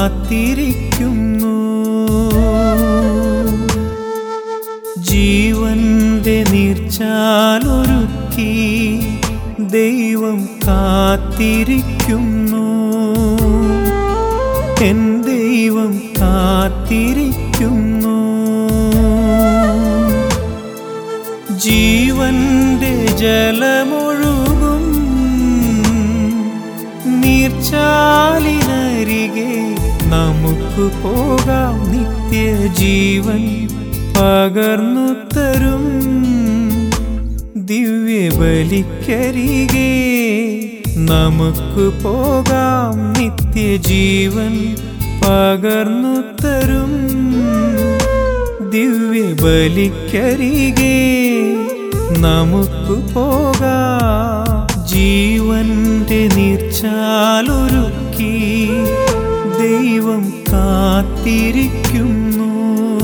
കാത്തിരിക്കുന്നു ജീവന്റെ നീർച്ചാലൊരുക്കി ദൈവം കാത്തിരിക്കുന്നു എൻ ദൈവം കാത്തിരിക്കുന്നു ജീവന്റെ ജലമൊഴുകും നീർച്ചാലിനരികെ നമുക്ക് പോകാം നിത്യജീവൻ പകർന്നു തരും ദിവ്യബലിക്കരികെ നമുക്ക് പോകാം നിത്യജീവൻ പകർന്നു തരും ദിവ്യബലിക്കരികെ നമുക്ക് പോകാം ജീവന്റെ നീർച്ചാലൊരുക്കി ദൈവം കാത്തിരിക്കുന്നു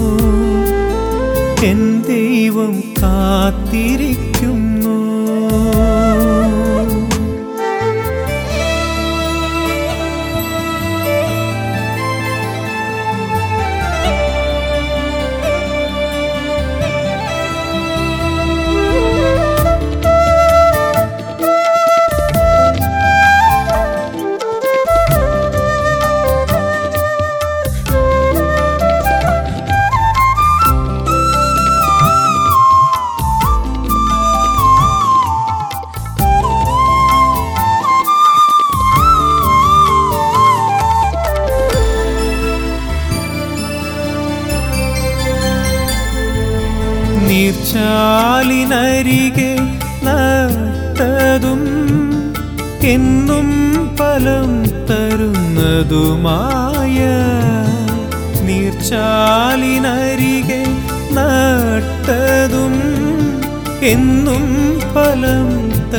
എൻ ദൈവം കാത്തിരിക്കുന്നു നീർച്ചാലിനരികെ നട്ടതും എന്നും ഫലം തരുന്നതുമായ നീർച്ചാലിനരികെ നട്ടതും എന്നും ഫലം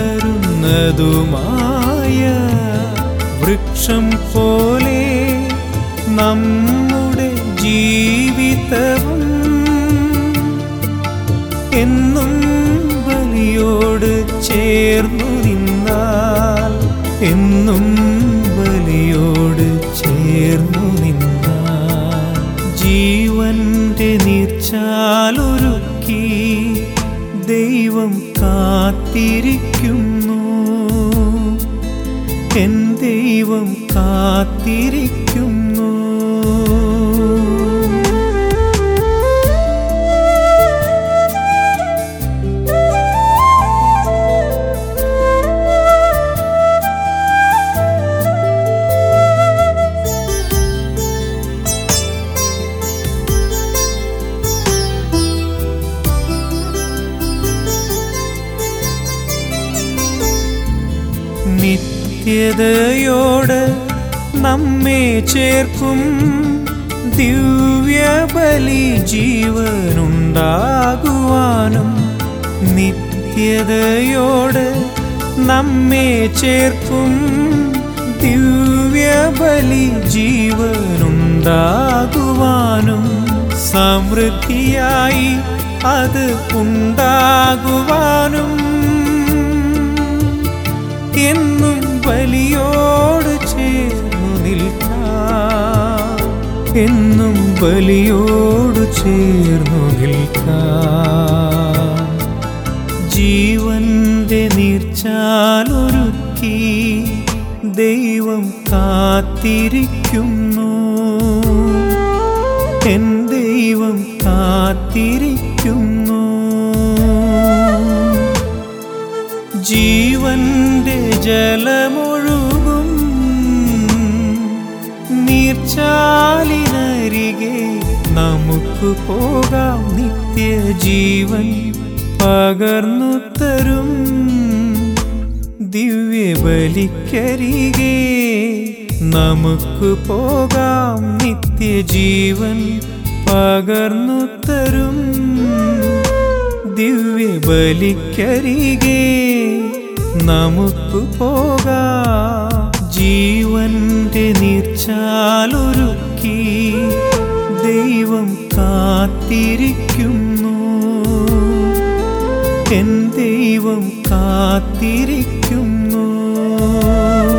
തരുന്നതുമായ വൃക്ഷം പോലെ നമ്മുടെ ജീവിതവും എന്നും ബലിയോട് ചേർന്നു നിന്നാൽ എന്നും ബലിയോട് ചേർന്നു നിന്നാൽ ജീവന്റെ നീർച്ചാലൊരുക്കി ദൈവം കാത്തിരിക്കുന്നു എൻ ദൈവം കാത്തിരിക്കുന്നു നിത്യതയോട് നമ്മെ ചേർക്കും ദിവ്യബലി ജീവനുണ്ടാകുവാനും നിത്യതയോട് നമ്മെ ചേർക്കും ദിവ്യബലി ജീവനുണ്ടാകുവാനും സമൃദ്ധിയായി അത് ഉണ്ടാകുവാനും എന്നും ബലിയോട് ചേർന്നു നിൽക്കാം എന്നും ബലിയോട് ചേർന്നു നിൽക്കാം ജീവന്റെ നീർച്ചാലൊരുക്കി ദൈവം കാത്തിരിക്കുന്നു എൻ ദൈവം കാത്തിരിക്കുന്നു ജീവന്റെ ജലമൊഴുകും നീർച്ചാലിനരികെ നമുക്ക് പോകാം നിത്യജീവൻ പകർന്നു തരും ദിവ്യബലിക്കരികെ നമുക്ക് പോകാം നിത്യജീവൻ പകർന്നു തരും ദിവ്യബലിക്കരികെ നമുക്ക് പോകാം ജീവന്റെ നീർച്ചാലൊരുക്കി ദൈവം കാത്തിരിക്കുന്നു എൻ ദൈവം കാത്തിരിക്കുന്നു